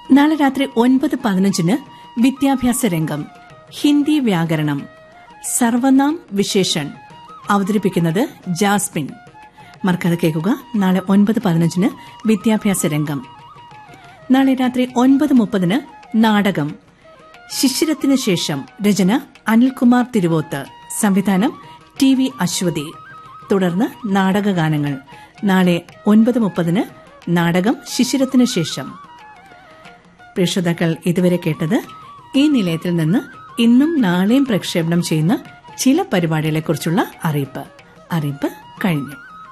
നാളെ രാത്രി ഒൻപത് പതിനഞ്ചിന് വിദ്യാഭ്യാസ രംഗം ഹിന്ദി വ്യാകരണം സർവനാം വിശേഷൺ അവതരിപ്പിക്കുന്നത് ജാസ്മിൻ മറക്കാതെ കേൾക്കുക നാളെ ഒൻപത് പതിനഞ്ചിന് വിദ്യാഭ്യാസ രംഗം നാളെ രാത്രി ഒൻപത് മുപ്പതിന് നാടകം ശിശിരത്തിന് ശേഷം രചന അനിൽകുമാർ തിരുവോത്ത് സംവിധാനം ടി വി അശ്വതി തുടർന്ന് നാടകഗാനങ്ങൾ നാളെ ഒൻപത് മുപ്പതിന് നാടകം ശിശിരത്തിന് ശേഷം പ്രേക്ഷതാക്കൾ ഇതുവരെ കേട്ടത് ഈ നിലയത്തിൽ നിന്ന് ഇന്നും നാളെയും പ്രക്ഷേപണം ചെയ്യുന്ന ചില പരിപാടികളെക്കുറിച്ചുള്ള അറിയിപ്പ് അറിയിപ്പ് കഴിഞ്ഞു